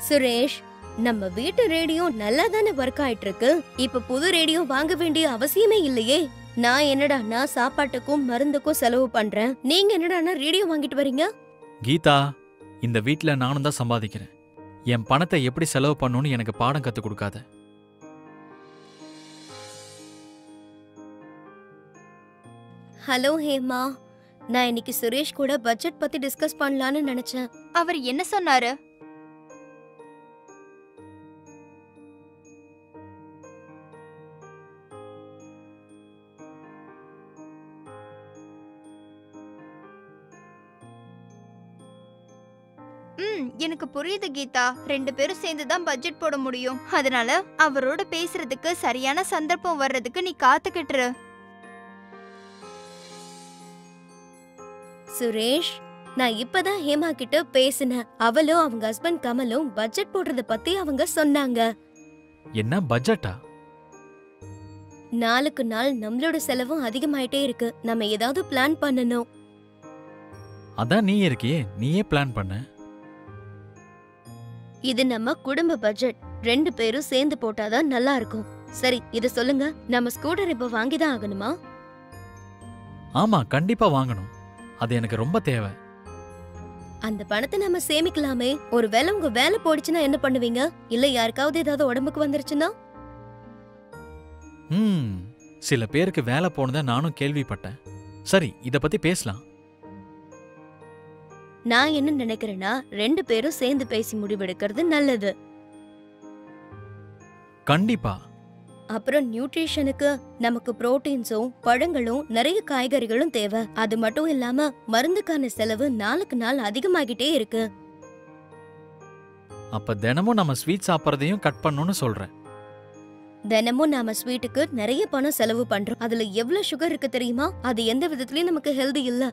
சுரேஷ் நம்ம வீட்டு ரேடியோ நல்லா தானே ஒர்க் ஆயிட்டு இருக்கு இப்ப புது ரேடியோ வாங்க வேண்டிய அவசியமே இல்லையே நான் என்னடான்னா சாப்பாட்டுக்கும் மருந்துக்கும் செலவு பண்றேன் நீங்க என்னடான்னா ரேடியோ வாங்கிட்டு வரீங்க கீதா இந்த வீட்ல நானும் தான் சம்பாதிக்கிறேன் என் பணத்தை எப்படி செலவு பண்ணணும்னு எனக்கு பாடம் கத்து கொடுக்காத ஹலோ ஹேமா நான் இன்னைக்கு சுரேஷ் கூட பட்ஜெட் பத்தி டிஸ்கஸ் பண்ணலாம்னு நினைச்சேன் அவர் என்ன சொன்னாரு ம் எனக்கு புரியுது கீதா ரெண்டு பேரும் சேர்ந்து தான் பட்ஜெட் போட முடியும் அதனால அவரோட பேசுறதுக்கு சரியான சந்தர்ப்பம் வர்றதுக்கு நீ காத்துக்கிட்டுரு சுரேஷ் நான் இப்பதான் ஹேமா கிட்ட பேசினேன் அவளும் அவங்க ஹஸ்பண்ட் கமலும் பட்ஜெட் போடுறத பத்தி அவங்க சொன்னாங்க என்ன பட்ஜெட்டா நாளுக்கு நாள் நம்மளோட செலவும் அதிகமாயிட்டே இருக்கு நம்ம ஏதாவது பிளான் பண்ணணும் அதான் நீ இருக்கியே நீயே பிளான் பண்ண இது நம்ம குடும்ப பட்ஜெட் ரெண்டு பேரும் சேர்ந்து போட்டாதான் நல்லா இருக்கும் சரி இத சொல்லுங்க நம்ம ஸ்கூட்டர் இப்ப வாங்கிதான் ஆகணுமா ஆமா கண்டிப்பா வாங்கணும் அது எனக்கு ரொம்ப தேவை அந்த பணத்தை நம்ம சேமிக்கலாமே ஒருவேளை உங்க வேலை போடுச்சுன்னா என்ன பண்ணுவீங்க இல்ல யாருக்காவது ஏதாவது உடம்புக்கு வந்துருச்சுன்னா ம் சில பேருக்கு வேலை போனதை நானும் கேள்விப்பட்டேன் சரி இத பத்தி பேசலாம் நான் என்ன நினைக்கிறேன்னா ரெண்டு பேரும் சேர்ந்து பேசி முடிவெடுக்கிறது நல்லது கண்டிப்பா அப்புறம் நியூட்ரிஷனுக்கு நமக்கு புரோட்டீன்ஸும் பழங்களும் நிறைய காய்கறிகளும் தேவை அது மட்டும் இல்லாம மருந்துக்கான செலவு நாளுக்கு நாள் அதிகமாகிட்டே இருக்கு அப்ப தினமும் நம்ம ஸ்வீட் சாப்பிட்றதையும் கட் பண்ணணும்னு சொல்றேன் தினமும் நாம ஸ்வீட்டுக்கு நிறைய பணம் செலவு பண்றோம் அதுல எவ்வளவு சுகர் இருக்கு தெரியுமா அது எந்த விதத்துலயும் நமக்கு ஹெல்தி இல்ல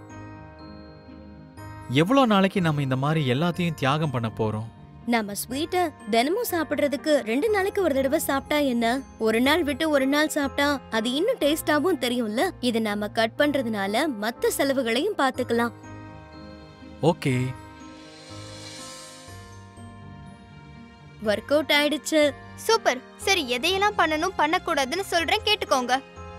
எவ்வளோ நாளைக்கு நம்ம இந்த மாதிரி எல்லாத்தையும் தியாகம் பண்ண போறோம் நாம ஸ்வீட்ட தினமும் சாப்பிடுறதுக்கு ரெண்டு நாளைக்கு ஒரு தடவை சாப்பிட்டா என்ன ஒரு நாள் விட்டு ஒரு நாள் சாப்பிட்டா அது இன்னும் டேஸ்டாவும் தெரியும்ல இத நாம கட் பண்றதுனால மத்த செலவுகளையும் பாத்துக்கலாம் ஓகே ஒர்க் அவுட் ஆயிடுச்சு சூப்பர் சரி எதையெல்லாம் பண்ணணும் பண்ணக்கூடாதுன்னு சொல்றேன் கேட்டுக்கோங்க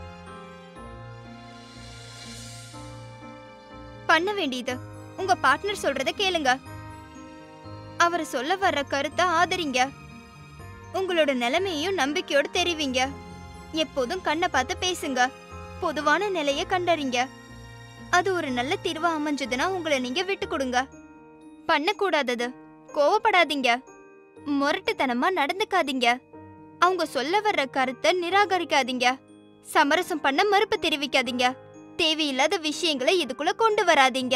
பண்ண வேண்டியது உங்க பார்ட்னர் சொல்றத கேளுங்க அவர் சொல்ல வர்ற கருத்தை ஆதரிங்க உங்களோட நிலைமையையும் நம்பிக்கையோட தெரிவிங்க எப்போதும் கண்ணை பார்த்து பேசுங்க பொதுவான நிலைய கண்டறிங்க அது ஒரு நல்ல தீர்வா அமைஞ்சதுன்னா உங்களை நீங்க விட்டு கொடுங்க பண்ணக்கூடாதது கோவப்படாதீங்க முரட்டுத்தனமா நடந்துக்காதீங்க அவங்க சொல்ல வர்ற கருத்தை நிராகரிக்காதீங்க சமரசம் பண்ண மறுப்பு தெரிவிக்காதீங்க தேவையில்லாத விஷயங்களை இதுக்குள்ள கொண்டு வராதீங்க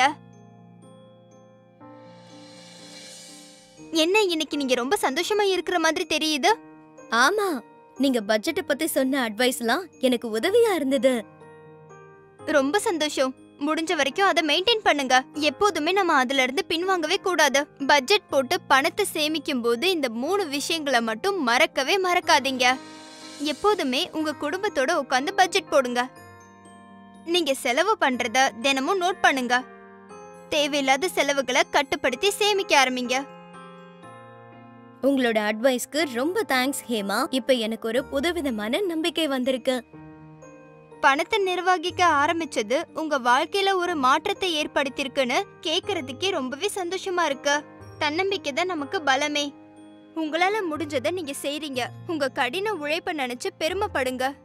என்ன இன்னைக்கு நீங்க ரொம்ப சந்தோஷமா இருக்கிற மாதிரி தெரியுது ஆமா நீங்க பட்ஜெட்ட பத்தி சொன்ன அட்வைஸ்லாம் எனக்கு உதவியா இருந்தது ரொம்ப சந்தோஷம் முடிஞ்ச வரைக்கும் அதை மெயின்டைன் பண்ணுங்க எப்போதுமே நம்ம அதுல இருந்து பின்வாங்கவே கூடாது பட்ஜெட் போட்டு பணத்தை சேமிக்கும் போது இந்த மூணு விஷயங்களை மட்டும் மறக்கவே மறக்காதீங்க எப்போதுமே உங்க குடும்பத்தோட உட்காந்து பட்ஜெட் போடுங்க நீங்க செலவு பண்றத தினமும் நோட் பண்ணுங்க தேவையில்லாத செலவுகளை கட்டுப்படுத்தி சேமிக்க ஆரம்பிங்க உங்களோட அட்வைஸ்க்கு ரொம்ப தேங்க்ஸ் ஹேமா இப்ப எனக்கு ஒரு புதுவிதமான நம்பிக்கை வந்திருக்கு பணத்தை நிர்வகிக்க ஆரம்பிச்சது உங்க வாழ்க்கையில ஒரு மாற்றத்தை ஏற்படுத்தியிருக்குன்னு கேக்குறதுக்கே ரொம்பவே சந்தோஷமா இருக்கு தன்னம்பிக்கை தான் நமக்கு பலமே உங்களால முடிஞ்சதை நீங்க செய்றீங்க உங்க கடின உழைப்ப நினைச்சு பெருமைப்படுங்க